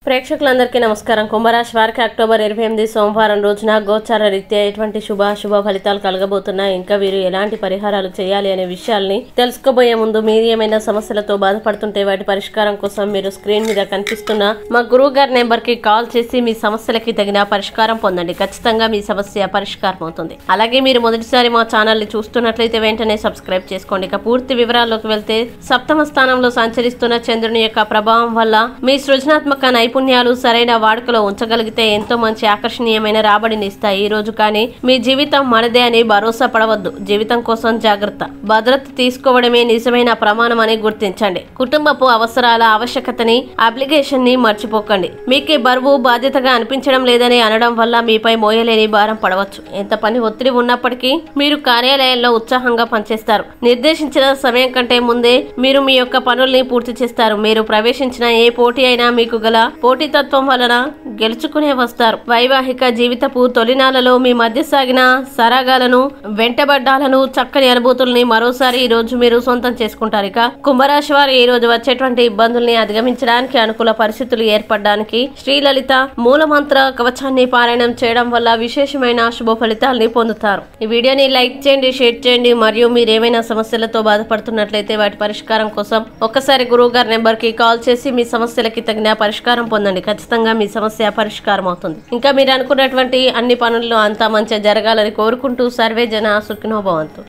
ప్రేక్షకులందరికీ నమస్కారం కుంభరాశి వారికి అక్టోబర్ ఇరవై ఎనిమిది సోమవారం రోజున గోచార రీత్యా ఎటువంటి శుభ అశుభ ఫలితాలు కలగబోతున్నాయి ఇంకా వీరు ఎలాంటి పరిహారాలు చేయాలి అనే విషయాల్ని తెలుసుకోబోయే ముందు మీరు ఏమైనా సమస్యలతో బాధపడుతుంటే వాటి పరిష్కారం కోసం మీరు స్క్రీన్ మీద కనిపిస్తున్న మా గురువు గారి నెంబర్ కి కాల్ చేసి మీ సమస్యలకి తగిన పరిష్కారం పొందండి ఖచ్చితంగా మీ సమస్య పరిష్కారం అవుతుంది అలాగే మీరు మొదటిసారి మా ఛానల్ ని చూస్తున్నట్లయితే వెంటనే సబ్స్క్రైబ్ చేసుకోండి ఇక పూర్తి వివరాల్లోకి వెళ్తే సప్తమ స్థానంలో సంచరిస్తున్న చంద్రుని యొక్క ప్రభావం వల్ల మీ సృజనాత్మక నైపుణ్యాలు సరైన వాడుకలో ఉంచగలిగితే ఎంతో మంచి ఆకర్షణీయమైన రాబడిని ఇస్తాయి ఈ రోజు కానీ మీ జీవితం మనదే అని భరోసా పడవద్దు జీవితం కోసం జాగ్రత్త భద్రత తీసుకోవడమే నిజమైన ప్రమాణం అని గుర్తించండి కుటుంబపు అవసరాల ఆవశ్యకతని అప్లికేషన్ ని మర్చిపోకండి మీకే బరువు బాధ్యతగా అనిపించడం లేదని అనడం వల్ల మీపై మోయలేని భారం పడవచ్చు ఎంత పని ఒత్తిడి ఉన్నప్పటికీ మీరు కార్యాలయంలో ఉత్సాహంగా పనిచేస్తారు నిర్దేశించిన సమయం కంటే ముందే మీరు మీ యొక్క పనుల్ని పూర్తి చేస్తారు మీరు ప్రవేశించిన ఏ పోటీ అయినా మీకు గల పోటీతత్వం వలన గెలుచుకునే వస్తారు వైవాహిక జీవితపు తొలినాలలో మీ మధ్య సాగిన సరాగాలను వెంటబడ్డాలను చక్కని అనుభూతుల్ని మరోసారి ఈ రోజు మీరు సొంతం చేసుకుంటారు ఇక కుంభరాశి వారు ఈ రోజు వచ్చేటువంటి ఇబ్బందుల్ని అధిగమించడానికి అనుకూల పరిస్థితులు ఏర్పడడానికి శ్రీలలిత మూలమంత్ర కవచాన్ని పారాయణం చేయడం వల్ల విశేషమైన శుభ ఫలితాల్ని పొందుతారు ఈ వీడియోని లైక్ చేయండి షేర్ చేయండి మరియు మీరు ఏమైనా సమస్యలతో బాధపడుతున్నట్లయితే వాటి పరిష్కారం కోసం ఒక్కసారి గురువు గారి నెంబర్ కి కాల్ చేసి మీ సమస్యలకి తగిన పరిష్కారం పొందండి ఖచ్చితంగా మీ సమస్య పరిష్కారం అవుతుంది ఇంకా మీరు అనుకున్నటువంటి అన్ని పనుల్లో అంతా మంచిగా జరగాలని కోరుకుంటూ సర్వే జన సుఖినో భవంతు